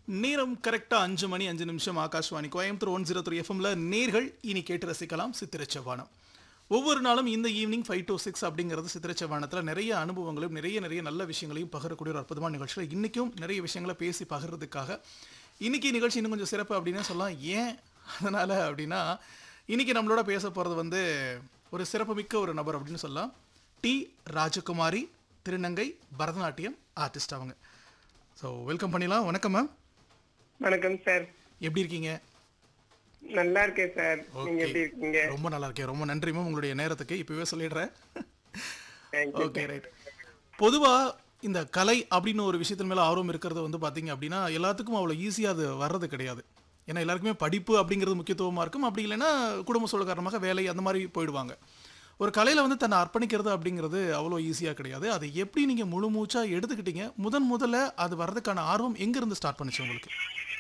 நேரம் கரெக்டா அஞ்சு மணி அஞ்சு நிமிஷம் Akashvani Coimbatore one zero three எஃப்எம்ல நேர்கள் இனி கேட்டு ரசிக்கலாம் சித்திரச்சவானம் ஒவ்வொரு நாளும் இந்த ஈவினிங் ஃபைவ் to சிக்ஸ் அப்படிங்கிறது சித்திரச்சவானத்தில் நிறைய அனுபவங்களையும் நிறைய நிறைய நல்ல விஷயங்களையும் பகிரக்கூடிய ஒரு அற்புதமான நிகழ்ச்சியில் இன்றைக்கும் நிறைய விஷயங்களை பேசி பகிர்றதுக்காக இன்னைக்கு நிகழ்ச்சி இன்னும் கொஞ்சம் சிறப்பு அப்படின்னு சொல்லலாம் ஏன் அதனால் அப்படின்னா இன்னைக்கு நம்மளோட பேச போகிறது வந்து ஒரு சிறப்புமிக்க ஒரு நபர் அப்படின்னு சொல்லலாம் டி ராஜகுமாரி திருநங்கை பரதநாட்டியம் ஆர்டிஸ்ட் அவங்க ஸோ வெல்கம் பண்ணிடலாம் வணக்கம் மேம் வணக்கம் சார் எப்படி இருக்கீங்க நல்லா இருக்கேன் சார் நீங்க Okay. எப்படி இருக்கீங்க ரொம்ப நல்லா இருக்கேன் ரொம்ப நன்றி மேம் உங்களுடைய நேரத்துக்கு இப்பவே சொல்லிடுறேன் Thank you. ஓகே ரைட் பொதுவா இந்த கலை அப்படின்னு ஒரு விஷயத்தின் மேல ஆர்வம் இருக்கிறது வந்து பாத்தீங்க அப்படின்னா எல்லாத்துக்கும் அவ்வளோ ஈஸியாக அது வர்றது கிடையாது ஏன்னா எல்லாருக்குமே படிப்பு அப்படிங்கிறது முக்கியத்துவமா இருக்கும் அப்படி இல்லைன்னா குடும்ப சூழல் காரணமாக வேலை அந்த மாதிரி போயிடுவாங்க ஒரு கலையில வந்து தன்னை அர்ப்பணிக்கிறது அப்படிங்கிறது அவ்வளோ ஈஸியாக கிடையாது அதை எப்படி நீங்க முழு மூச்சா எடுத்துக்கிட்டீங்க முதன் முதல்ல அது வர்றதுக்கான ஆர்வம் எங்க இருந்து ஸ்டார்ட் பண்ணுச்சு உங்களுக்கு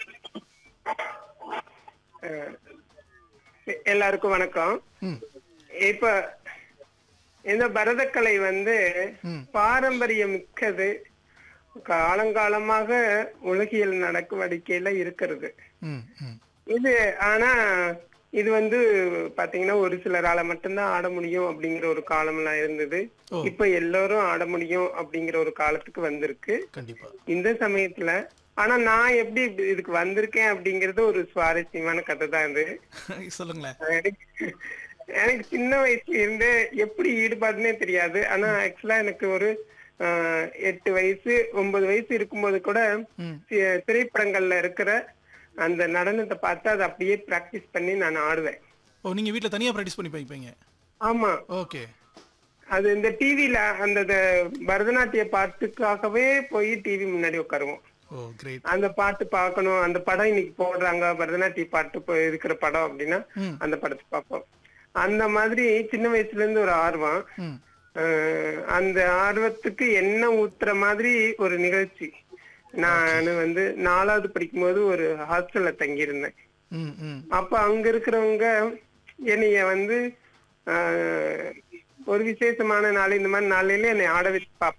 அஹ், எல்லாருக்கும் வணக்கம் ம் இப்ப இந்த பரதக்கலை வந்து ம். பாரம்பரியம் மிக்கது காலங்காலமாக உலகியல் நடவடிக்கையில இருக்கிறது ம் ம் இது ஆனா இது வந்து பாத்தீங்கன்னா ஒரு சிலரால மட்டும்தான் ஆட முடியும் அப்படிங்கிற ஒரு காலம்லாம் இருந்தது ஓ. இப்ப எல்லாரும் ஆட முடியும் அப்படிங்கிற ஒரு காலத்துக்கு வந்திருக்கு கண்டிப்பா இந்த சமயத்துல ஆனா நான் எப்படி இப்படி இதுக்கு வந்திருக்கேன் அப்படிங்கறது ஒரு சுவாரஸ்யமான கதை தான் இது சொல்லுங்களேன் எனக்கு எனக்கு சின்ன வயசுல இருந்து எப்படி ஈடுபாடுனே தெரியாது ஆனா ஆக்சுவலா எனக்கு ஒரு ஆஹ், எட்டு வயசு ஒன்பது வயசு இருக்கும்போது கூட ம் தி- திரைப்படங்கள்ல இருக்கிற அந்த நடனத்தை பார்த்து அதை அப்படியே பிராக்டிஸ் பண்ணி நான் ஆடுவேன் ஓ நீங்க வீட்ல தனியா ப்ராக்டிஸ் பண்ணி வைப்பீங்க ஆமா ஓகே அது இந்த டிவில அந்த த- பரதநாட்டிய பாட்டுக்காகவே போய் டிவி முன்னாடி உட்காருவோம் ஓ கிரேட் அந்த பாட்டு பார்க்கணும் அந்த படம் இன்னைக்கு போடுறாங்க பரதநாட்டிய பாட்டு இப்போ இருக்கிற படம் அப்படின்னா ம். அந்த படத்தை பார்ப்போம் அந்த மாதிரி சின்ன வயசுல இருந்து ஒரு ஆர்வம் ம் அஹ் அந்த ஆர்வத்துக்கு என்ன ஊத்துற மாதிரி ஒரு நிகழ்ச்சி நான் வந்து நாலாவது படிக்கும்போது ஒரு ஹாஸ்டல்ல தங்கியிருந்தேன் ம் ம் அப்ப அங்க இருக்கிறவங்க என்னைய வந்து ஆஹ், ஒரு விசேஷமான நாள் இந்த மாதிரி நாளையில என்னை ஆட வச்சு